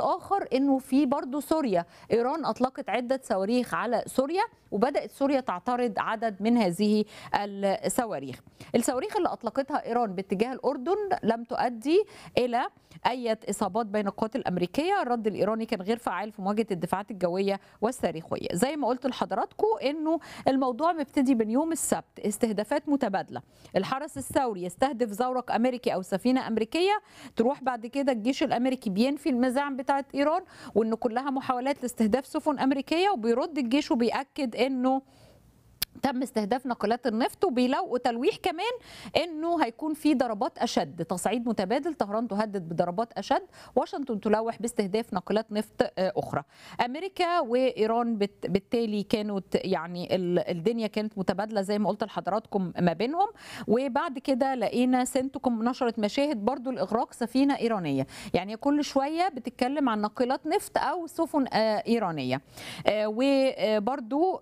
الاخر انه في برضه سوريا ايران اطلقت عده صواريخ على سوريا وبدات سوريا تعترض عدد من هذه الصواريخ الصواريخ اللي اطلقتها ايران باتجاه الاردن لم تؤدي الى اي اصابات بين القوات الامريكيه الرد الايراني كان غير فعال في مواجهه الدفاعات الجويه والصاروخيه زي ما قلت لحضراتكم انه الموضوع مبتدي من يوم السبت استهدافات متبادله الحرس الثوري يستهدف زورق امريكي او سفينه امريكيه تروح بعد كده الجيش الامريكي بينفي المزاعم بتاعه ايران وان كلها محاولات لاستهداف سفن امريكيه وبيرد الجيش وبياكد انه تم استهداف ناقلات النفط وبيلو تلويح كمان انه هيكون في ضربات اشد تصعيد متبادل طهران تهدد بضربات اشد واشنطن تلوح باستهداف ناقلات نفط اخرى امريكا وايران بالتالي كانت يعني الدنيا كانت متبادله زي ما قلت لحضراتكم ما بينهم وبعد كده لقينا سنتكم نشرت مشاهد برضو لاغراق سفينه ايرانيه يعني كل شويه بتتكلم عن ناقلات نفط او سفن ايرانيه وبرضو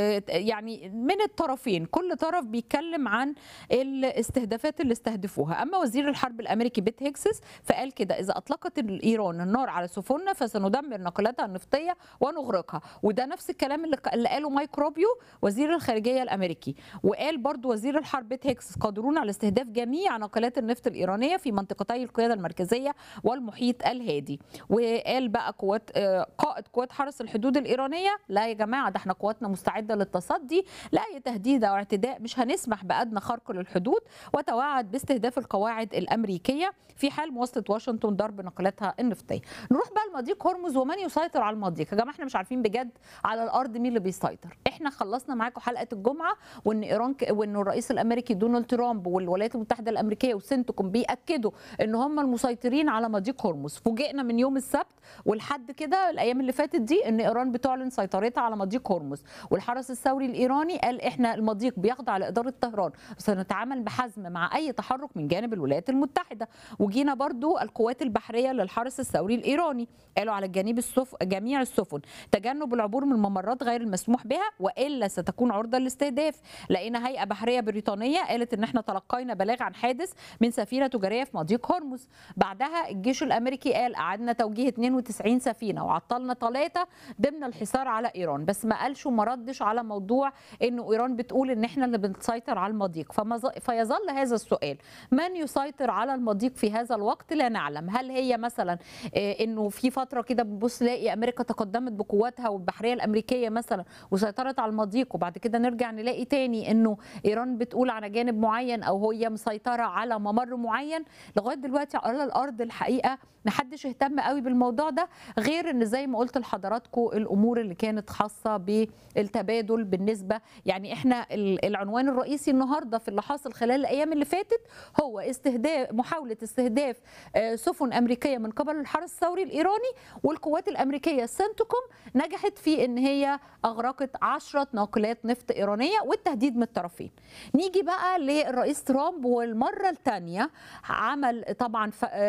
يعني من الطرفين كل طرف بيتكلم عن الاستهدافات اللي استهدفوها اما وزير الحرب الامريكي بيت هيكسس فقال كده اذا اطلقت ايران النار على سفننا فسندمر ناقلاتها النفطيه ونغرقها وده نفس الكلام اللي قاله مايك روبيو وزير الخارجيه الامريكي وقال برضو وزير الحرب بيت هيكسس قادرون على استهداف جميع ناقلات النفط الايرانيه في منطقتي القياده المركزيه والمحيط الهادي وقال بقى قوات قائد قوات حرس الحدود الايرانيه لا يا جماعه ده احنا قواتنا مستعده للتصدي لاي تهديد او اعتداء مش هنسمح بادنى خرق للحدود وتوعد باستهداف القواعد الامريكيه في حال مواصله واشنطن ضرب ناقلاتها النفطيه. نروح بقى لمضيق هرمز ومن يسيطر على المضيق، يا جماعه احنا مش عارفين بجد على الارض مين اللي بيسيطر، احنا خلصنا معاكم حلقه الجمعه وان ايران ك... وان الرئيس الامريكي دونالد ترامب والولايات المتحده الامريكيه وسنتكم بياكدوا ان هم المسيطرين على مضيق هرمز، فوجئنا من يوم السبت ولحد كده الايام اللي فاتت دي ان ايران بتعلن سيطرتها على مضيق هرمز، والحرس الثوري الايراني قال احنا المضيق بيخضع لاداره طهران سنتعامل بحزم مع اي تحرك من جانب الولايات المتحده وجينا برضو القوات البحريه للحرس الثوري الايراني قالوا على الجانب السف... جميع السفن تجنب العبور من الممرات غير المسموح بها والا ستكون عرضه للاستهداف لقينا هيئه بحريه بريطانيه قالت ان احنا تلقينا بلاغ عن حادث من سفينه تجاريه في مضيق هرمز بعدها الجيش الامريكي قال اعدنا توجيه 92 سفينه وعطلنا ثلاثه ضمن الحصار على ايران بس ما قالش وما ردش على موضوع انه ايران بتقول ان احنا اللي بنسيطر على المضيق فمز... فيظل هذا السؤال من يسيطر على المضيق في هذا الوقت لا نعلم هل هي مثلا انه في فتره كده بنبص نلاقي امريكا تقدمت بقواتها والبحريه الامريكيه مثلا وسيطرت على المضيق وبعد كده نرجع نلاقي تاني انه ايران بتقول على جانب معين او هي مسيطره على ممر معين لغايه دلوقتي على الارض الحقيقه محدش اهتم قوي بالموضوع ده غير ان زي ما قلت لحضراتكم الامور اللي كانت خاصه بالتبادل بالنسبه يعني احنا العنوان الرئيسي النهارده في اللي حاصل خلال الايام اللي فاتت هو استهداف محاوله استهداف سفن امريكيه من قبل الحرس الثوري الايراني والقوات الامريكيه سنتكم نجحت في ان هي اغرقت 10 ناقلات نفط ايرانيه والتهديد من الطرفين. نيجي بقى للرئيس ترامب والمره الثانيه عمل طبعا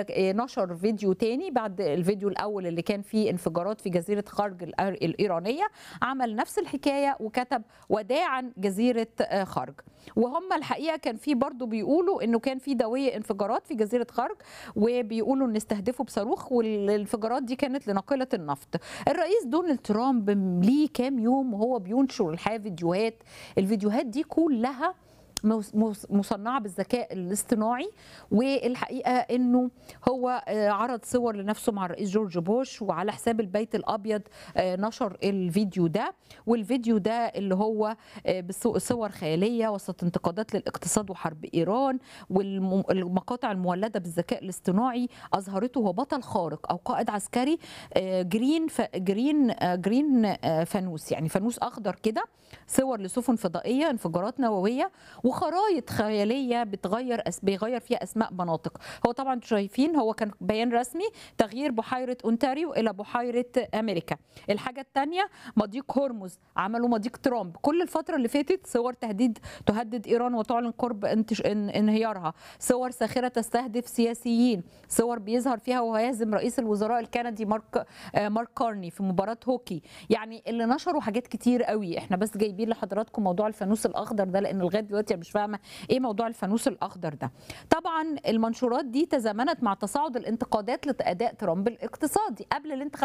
نشر فيديو تاني بعد الفيديو الاول اللي كان فيه انفجارات في جزيره خرج الايرانيه عمل نفس الحكايه وكتب وداعا جزيره خرج وهم الحقيقه كان في برضه بيقولوا انه كان في دويه انفجارات في جزيره خرج وبيقولوا ان استهدفوا بصاروخ والانفجارات دي كانت لناقله النفط الرئيس دونالد ترامب ليه كام يوم وهو بينشر الحقيقه فيديوهات الفيديوهات دي كلها مصنعه بالذكاء الاصطناعي والحقيقه انه هو عرض صور لنفسه مع الرئيس جورج بوش وعلى حساب البيت الابيض نشر الفيديو ده والفيديو ده اللي هو بصور خياليه وسط انتقادات للاقتصاد وحرب ايران والمقاطع المولده بالذكاء الاصطناعي اظهرته هو بطل خارق او قائد عسكري جرين ف... جرين جرين فانوس يعني فانوس اخضر كده صور لسفن فضائيه انفجارات نوويه وخرايط خياليه بتغير أس... بيغير فيها اسماء مناطق هو طبعا انتوا شايفين هو كان بيان رسمي تغيير بحيره اونتاريو الى بحيره امريكا الحاجه الثانيه مضيق هرمز عملوا مضيق ترامب كل الفتره اللي فاتت صور تهديد تهدد ايران وتعلن قرب انتش... ان... انهيارها صور ساخره تستهدف سياسيين صور بيظهر فيها وهو يهزم رئيس الوزراء الكندي مارك مارك كارني في مباراه هوكي يعني اللي نشروا حاجات كتير قوي احنا بس جايبين لحضراتكم موضوع الفانوس الاخضر ده لان لغايه دلوقتي روسيا مش فاهمه ايه موضوع الفانوس الاخضر ده طبعا المنشورات دي تزامنت مع تصاعد الانتقادات لاداء ترامب الاقتصادي قبل الانتخابات